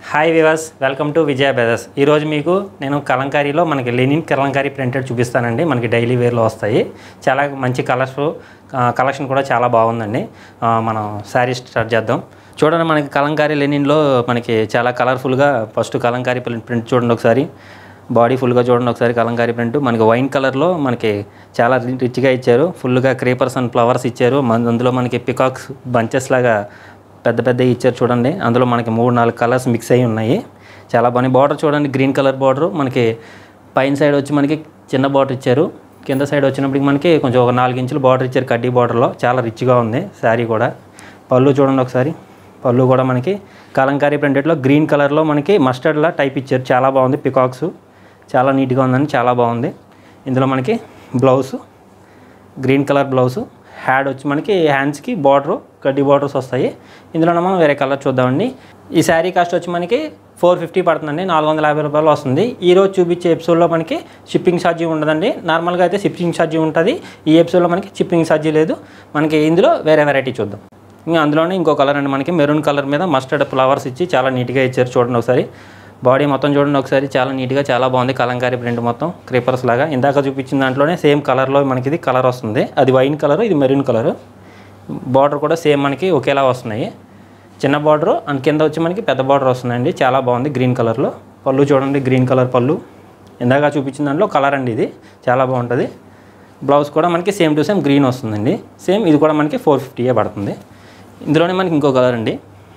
hi వివాస్ welcome to Vijaya brothers ఈరోజు మీకు నేను కలంకారీలో మనకి లెనిన్ కలంకారీ ప్రింటెడ్ చూపిస్తానండి మనకి డైలీ వేర్లో వస్తాయి చాలా మంచి కలర్స్ కలెక్షన్ కూడా చాలా బాగుందండి ఆ, మనం శారీ స్టార్ట్ చేద్దాం చూడండి మనకి కలంకారీ లెనిన్లో మనకి చాలా కలర్ఫుల్గా ఫస్ట్ కలంకారీ ప్రింట్ చూడండి ఒకసారి బాడీ ఫుల్గా చూడండి ఒకసారి కలంకారీ ప్రింట్ మనకి వైన్ కలర్లో మనకి చాలా రి- రిచ్గా ఇచ్చారు ఫుల్గా క్రేపర్స్ అండ్ ఫ్లవర్స్ ఇచ్చారు మన- అందులో మనకి పికాక్స్ బంచెస్ లాగా పెద్ద పెద్ద ఇచ్చారు చూడండి అందులో మనకి మూడు నాలుగు కలర్స్ మిక్స్ అయ్యి ఉన్నాయి చాలా బాగున్నాయి బార్డర్ చూడండి గ్రీన్ కలర్ బార్డర్ మనకి పైన సైడ్ వచ్చి మనకి చిన్న బార్డర్ ఇచ్చారు కింద సైడ్ వచ్చినప్పటికి మనకి కొంచెం ఒక నాలుగు ఇంచులు బార్డర్ ఇచ్చారు కడ్డీ బార్డర్లో చాలా రిచ్గా ఉంది శారీ కూడా పళ్ళు చూడండి ఒకసారి పళ్ళు కూడా మనకి కలంకారీ ప్రింటెడ్లో గ్రీన్ కలర్లో మనకి మస్టర్డ్లా టైప్ ఇచ్చారు చాలా బాగుంది పికాక్స్ చాలా నీట్గా ఉందండి చాలా బాగుంది ఇందులో మనకి బ్లౌజ్ గ్రీన్ కలర్ బ్లౌజ్ హ్యాడ్ వచ్చి మనకి హ్యాండ్స్కి బార్డర్ కడ్డీ బార్డర్స్ వస్తాయి ఇందులో మనం వేరే కలర్ చూద్దామండి ఈ శారీ కాస్ట్ వచ్చి మనకి ఫోర్ ఫిఫ్టీ పడుతుందండి నాలుగు వందల యాభై రూపాయలు వస్తుంది ఈ రోజు చూపించే ఎపిసోడ్లో మనకి షిప్పింగ్ ఛార్జీ ఉండదండి నార్మల్గా అయితే షిప్పింగ్ ఛార్జీ ఉంటుంది ఈ ఎపిసోడ్లో మనకి షిప్పింగ్ ఛార్జీ లేదు మనకి ఇందులో వేరే వెరైటీ చూద్దాం ఇంకా అందులోనే ఇంకో కలర్ అండి మనకి మెరూన్ కలర్ మీద మస్టర్డ్ ఫ్లవర్స్ ఇచ్చి చాలా నీట్గా ఇచ్చారు చూడండి ఒకసారి బాడీ మొత్తం చూడండి ఒకసారి చాలా నీట్గా చాలా బాగుంది కలంకారీ ప్రింట్ మొత్తం క్రీపర్స్ లాగా ఇందాక చూపించిన దాంట్లోనే సేమ్ కలర్లో మనకి ఇది కలర్ వస్తుంది అది వైన్ కలర్ ఇది మెరూన్ కలర్ బార్డర్ కూడా సేమ్ మనకి ఒకేలా వస్తున్నాయి చిన్న బార్డర్ అండ్ కింద వచ్చి మనకి పెద్ద బార్డర్ వస్తుందండి చాలా బాగుంది గ్రీన్ కలర్లో పళ్ళు చూడండి గ్రీన్ కలర్ పళ్ళు ఇందాక చూపించిన దాంట్లో కలర్ అండి ఇది చాలా బాగుంటుంది బ్లౌజ్ కూడా మనకి సేమ్ టు సేమ్ గ్రీన్ వస్తుందండి సేమ్ ఇది కూడా మనకి ఫోర్ ఫిఫ్టీయే పడుతుంది ఇందులోనే మనకి ఇంకో కలర్ అండి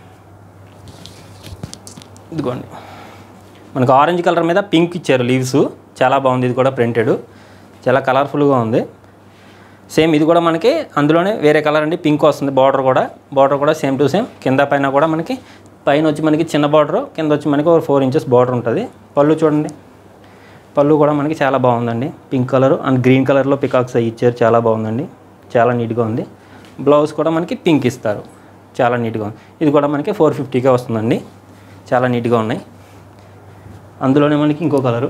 ఇదిగోండి మనకు ఆరెంజ్ కలర్ మీద పింక్ ఇచ్చారు లీవ్స్ చాలా బాగుంది ఇది కూడా ప్రింటెడ్ చాలా కలర్ఫుల్గా ఉంది సేమ్ ఇది కూడా మనకి అందులోనే వేరే కలర్ అండి పింక్ వస్తుంది బార్డర్ కూడా బార్డర్ కూడా సేమ్ టు సేమ్ కింద పైన కూడా మనకి పైన వచ్చి మనకి చిన్న బార్డర్ కింద వచ్చి మనకి ఒక ఫోర్ ఇంచెస్ బార్డర్ ఉంటుంది పళ్ళు చూడండి పళ్ళు కూడా మనకి చాలా బాగుందండి పింక్ కలర్ అండ్ గ్రీన్ కలర్లో పికాక్స్ అవి ఇచ్చారు చాలా బాగుందండి చాలా నీట్గా ఉంది బ్లౌజ్ కూడా మనకి పింక్ ఇస్తారు చాలా నీట్గా ఉంది ఇది కూడా మనకి ఫోర్ ఫిఫ్టీకే వస్తుందండి చాలా నీట్గా ఉన్నాయి అందులోనే మనకి ఇంకో కలరు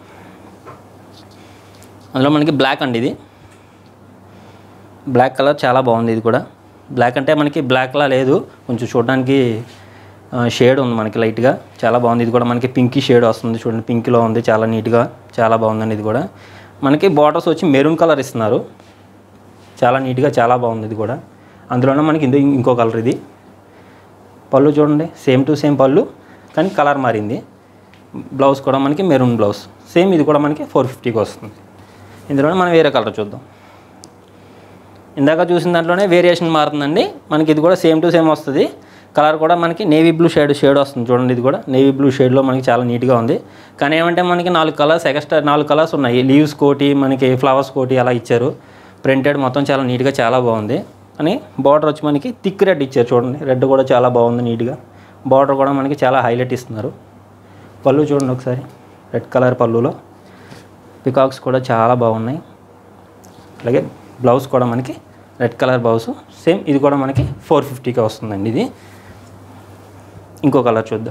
అందులో మనకి బ్లాక్ అండి ఇది బ్లాక్ కలర్ చాలా బాగుంది ఇది కూడా బ్లాక్ అంటే మనకి బ్లాక్లా లేదు కొంచెం చూడడానికి షేడ్ ఉంది మనకి లైట్గా చాలా బాగుంది ఇది కూడా మనకి పింకీ షేడ్ వస్తుంది చూడండి పింక్లో ఉంది చాలా నీట్గా చాలా బాగుందండి ఇది కూడా మనకి బార్డర్స్ వచ్చి మెరూన్ కలర్ ఇస్తున్నారు చాలా నీట్గా చాలా బాగుంది ఇది కూడా అందులోనే మనకి ఇందు ఇంకో కలర్ ఇది పళ్ళు చూడండి సేమ్ టు సేమ్ పళ్ళు కానీ కలర్ మారింది బ్లౌజ్ కూడా మనకి మెరూన్ బ్లౌజ్ సేమ్ ఇది కూడా మనకి ఫోర్ ఫిఫ్టీకి వస్తుంది ఇందులోనే మనం వేరే కలర్ చూద్దాం ఇందాక చూసిన దాంట్లోనే వేరియేషన్ మారుతుందండి మనకి ఇది కూడా సేమ్ టు సేమ్ వస్తుంది కలర్ కూడా మనకి నేవీ బ్లూ షేడ్ షేడ్ వస్తుంది చూడండి ఇది కూడా నేవీ బ్లూ షేడ్లో మనకి చాలా నీట్గా ఉంది కానీ ఏమంటే మనకి నాలుగు కలర్స్ ఎక్స్ట్రా నాలుగు కలర్స్ ఉన్నాయి లీవ్స్ కోటి మనకి ఫ్లవర్స్ కోటి అలా ఇచ్చారు ప్రింటెడ్ మొత్తం చాలా నీట్గా చాలా బాగుంది అని బార్డర్ వచ్చి మనకి థిక్ రెడ్ ఇచ్చారు చూడండి రెడ్ కూడా చాలా బాగుంది నీట్గా బార్డర్ కూడా మనకి చాలా హైలైట్ ఇస్తున్నారు పళ్ళు చూడండి ఒకసారి రెడ్ కలర్ పళ్ళులో పికాక్స్ కూడా చాలా బాగున్నాయి అలాగే బ్లౌజ్ కూడా మనకి రెడ్ కలర్ బ్లౌజ్ సేమ్ ఇది కూడా మనకి ఫోర్ ఫిఫ్టీకే వస్తుందండి ఇది ఇంకో కలర్ చూద్దాం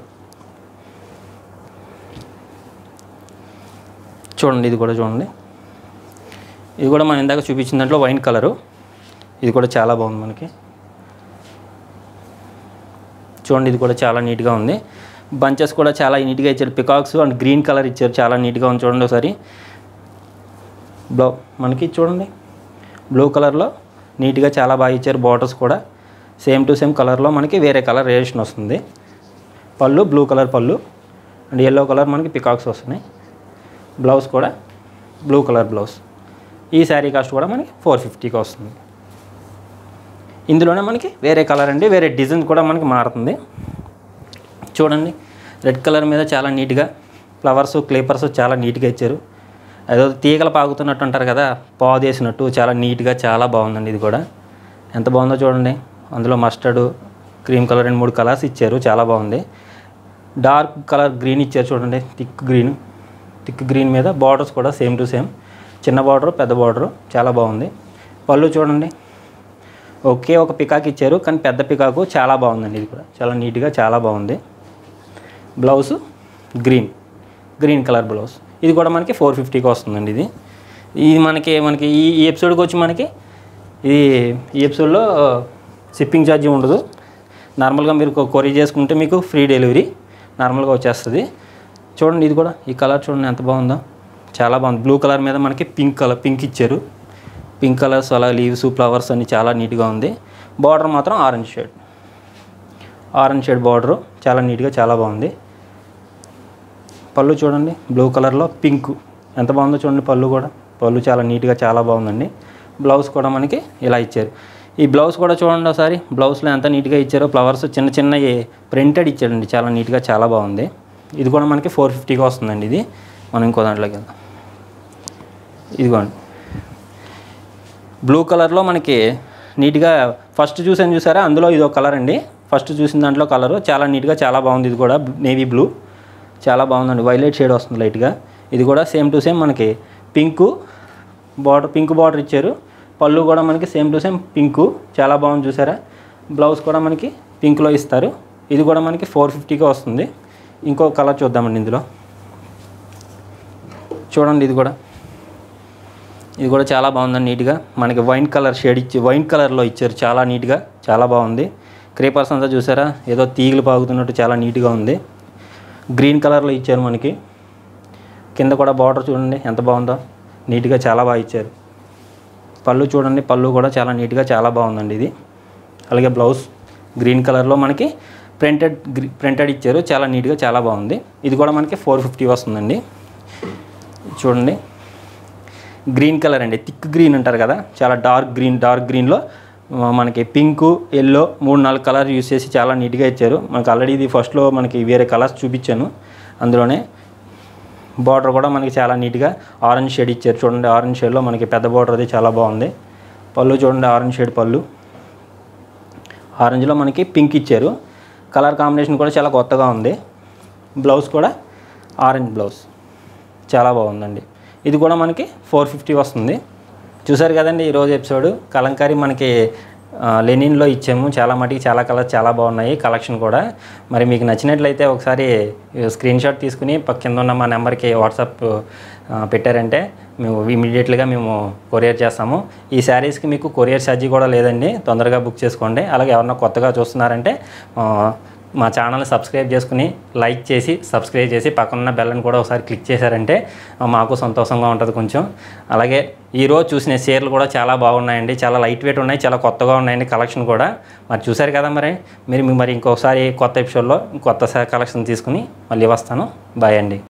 చూడండి ఇది కూడా చూడండి ఇది కూడా మనం ఇందాక చూపించిన దాంట్లో వైన్ కలరు ఇది కూడా చాలా బాగుంది మనకి చూడండి ఇది కూడా చాలా నీట్గా ఉంది బంచెస్ కూడా చాలా నీట్గా ఇచ్చారు పికాక్స్ అండ్ గ్రీన్ కలర్ ఇచ్చారు చాలా నీట్గా ఉంది చూడండి ఒకసారి బ్లౌ మనకి చూడండి బ్లూ కలర్లో నీట్గా చాలా బాగా ఇచ్చారు బార్డర్స్ కూడా సేమ్ టు సేమ్ కలర్లో మనకి వేరే కలర్ రేషన్ వస్తుంది పళ్ళు బ్లూ కలర్ పళ్ళు అండ్ ఎల్లో కలర్ మనకి పికాక్స్ వస్తున్నాయి బ్లౌజ్ కూడా బ్లూ కలర్ బ్లౌజ్ ఈ శారీ కాస్ట్ కూడా మనకి ఫోర్ ఫిఫ్టీకి వస్తుంది ఇందులోనే మనకి వేరే కలర్ అండి వేరే డిజైన్ కూడా మనకి మారుతుంది చూడండి రెడ్ కలర్ మీద చాలా నీట్గా ఫ్లవర్స్ క్లీపర్స్ చాలా నీట్గా ఇచ్చారు ఏదో తీగలు పాకుతున్నట్టు అంటారు కదా పాదేసినట్టు చాలా నీట్గా చాలా బాగుందండి ఇది కూడా ఎంత బాగుందో చూడండి అందులో మస్టర్డ్ క్రీమ్ కలర్ రెండు మూడు కలర్స్ ఇచ్చారు చాలా బాగుంది డార్క్ కలర్ గ్రీన్ ఇచ్చారు చూడండి థిక్ గ్రీన్ థిక్ గ్రీన్ మీద బార్డర్స్ కూడా సేమ్ టు సేమ్ చిన్న బార్డర్ పెద్ద బార్డర్ చాలా బాగుంది పళ్ళు చూడండి ఒకే ఒక పికాక్ ఇచ్చారు కానీ పెద్ద పికాకు చాలా బాగుందండి ఇది కూడా చాలా నీట్గా చాలా బాగుంది blouse green green colour blouse ఇది కూడా మనకి ఫోర్ ఫిఫ్టీకి వస్తుందండి ఇది ఇది మనకి మనకి ఈ ఈ ఎపిసోడ్కి వచ్చి మనకి ఇది ఈ ఎపిసోడ్లో షిప్పింగ్ ఛార్జీ ఉండదు నార్మల్గా మీరు కొరీ చేసుకుంటే మీకు ఫ్రీ డెలివరీ నార్మల్గా వచ్చేస్తుంది చూడండి ఇది కూడా ఈ కలర్ చూడండి ఎంత బాగుందో చాలా బాగుంది బ్లూ కలర్ మీద మనకి పింక్ కలర్ పింక్ ఇచ్చారు పింక్ కలర్స్ అలా లీవ్స్ ఫ్లవర్స్ అన్ని చాలా నీట్గా ఉంది బార్డర్ మాత్రం orange shade orange shade border చాలా నీట్గా చాలా బాగుంది పళ్ళు చూడండి బ్లూ కలర్లో పింక్ ఎంత బాగుందో చూడండి పళ్ళు కూడా పళ్ళు చాలా నీట్గా చాలా బాగుందండి బ్లౌజ్ కూడా మనకి ఇలా ఇచ్చారు ఈ బ్లౌజ్ కూడా చూడండి ఒకసారి బ్లౌజ్లో ఎంత నీట్గా ఇచ్చారో ఫ్లవర్స్ చిన్న చిన్న ప్రింటెడ్ ఇచ్చాడండి చాలా నీట్గా చాలా బాగుంది ఇది కూడా మనకి ఫోర్ ఫిఫ్టీగా వస్తుందండి ఇది మనం ఇంకో దాంట్లోకి వెళ్దాం ఇదిగోండి బ్లూ కలర్లో మనకి నీట్గా ఫస్ట్ చూసాను చూసారా అందులో ఇది ఒక కలర్ అండి ఫస్ట్ చూసిన దాంట్లో కలరు చాలా నీట్గా చాలా బాగుంది ఇది కూడా నేవీ బ్లూ చాలా బాగుందండి వైలెట్ షేడ్ వస్తుంది లైట్గా ఇది కూడా సేమ్ టు సేమ్ మనకి పింకు బార్డర్ పింక్ బార్డర్ ఇచ్చారు పళ్ళు కూడా మనకి సేమ్ టు సేమ్ పింకు చాలా బాగుంది చూసారా బ్లౌజ్ కూడా మనకి పింక్లో ఇస్తారు ఇది కూడా మనకి ఫోర్ ఫిఫ్టీగా వస్తుంది ఇంకో కలర్ చూద్దామండి ఇందులో చూడండి ఇది కూడా ఇది కూడా చాలా బాగుందండి నీట్గా మనకి వైన్ కలర్ షేడ్ ఇచ్చి వైన్ కలర్లో ఇచ్చారు చాలా నీట్గా చాలా బాగుంది క్రేపర్స్ అంతా చూసారా ఏదో తీగలు పాగుతున్నట్టు చాలా నీట్గా ఉంది గ్రీన్ కలర్లో ఇచ్చారు మనకి కింద కూడా బార్డర్ చూడండి ఎంత బాగుందో నీట్గా చాలా బాగా ఇచ్చారు పళ్ళు చూడండి పళ్ళు కూడా చాలా నీట్గా చాలా బాగుందండి ఇది అలాగే బ్లౌజ్ గ్రీన్ కలర్లో మనకి ప్రింటెడ్ గ్రీ ప్రింటెడ్ ఇచ్చారు చాలా నీట్గా చాలా బాగుంది ఇది కూడా మనకి ఫోర్ ఫిఫ్టీ వస్తుందండి చూడండి గ్రీన్ కలర్ అండి థిక్ గ్రీన్ అంటారు కదా చాలా డార్క్ గ్రీన్ డార్క్ గ్రీన్లో మనకి పింక్ ఎల్లో మూడు నాలుగు కలర్ యూస్ చేసి చాలా నీట్గా ఇచ్చారు మనకి ఆల్రెడీ ఇది ఫస్ట్లో మనకి వేరే కలర్స్ చూపించాను అందులోనే బార్డర్ కూడా మనకి చాలా నీట్గా ఆరెంజ్ షేడ్ ఇచ్చారు చూడండి ఆరెంజ్ షేడ్లో మనకి పెద్ద బార్డర్ అది చాలా బాగుంది పళ్ళు చూడండి ఆరెంజ్ షేడ్ పళ్ళు ఆరెంజ్లో మనకి పింక్ ఇచ్చారు కలర్ కాంబినేషన్ కూడా చాలా కొత్తగా ఉంది బ్లౌజ్ కూడా ఆరెంజ్ బ్లౌజ్ చాలా బాగుందండి ఇది కూడా మనకి ఫోర్ ఫిఫ్టీ వస్తుంది చూసారు కదండి ఈరోజు ఎపిసోడ్ కలంకారీ మనకి ఆ, లెనిన్లో ఇచ్చాము చాలా మటుకి చాలా కలర్స్ చాలా బాగున్నాయి కలెక్షన్ కూడా మరి మీకు నచ్చినట్లయితే ఒకసారి స్క్రీన్ షాట్ తీసుకుని పక్క కింద ఉన్న మా నెంబర్కి వాట్సాప్ ఆ, పెట్టారంటే మేము ఇమీడియట్లీగా మేము కొరియర్ చేస్తాము ఈ శారీస్కి మీకు కొరియర్ ఛార్జీ కూడా లేదండి తొందరగా బుక్ చేసుకోండి అలాగే ఎవరన్నా కొత్తగా చూస్తున్నారంటే ఆ, మా ఛానల్ని సబ్స్క్రైబ్ చేసుకుని లైక్ చేసి సబ్స్క్రైబ్ చేసి పక్కనున్న బెల్లని కూడా ఒకసారి క్లిక్ చేశారంటే ఆ, మాకు సంతోషంగా ఉంటుంది కొంచెం అలాగే ఈరోజు చూసిన చీరలు కూడా చాలా బాగున్నాయండి చాలా లైట్ వెయిట్ ఉన్నాయి చాలా కొత్తగా ఉన్నాయండి కలెక్షన్ కూడా మరి చూశారు కదా మరి మీరు మరి ఇంకొకసారి కొత్త ఎపిసోడ్లో కొత్త కలెక్షన్ తీసుకుని మళ్ళీ వస్తాను బాయ్ అండి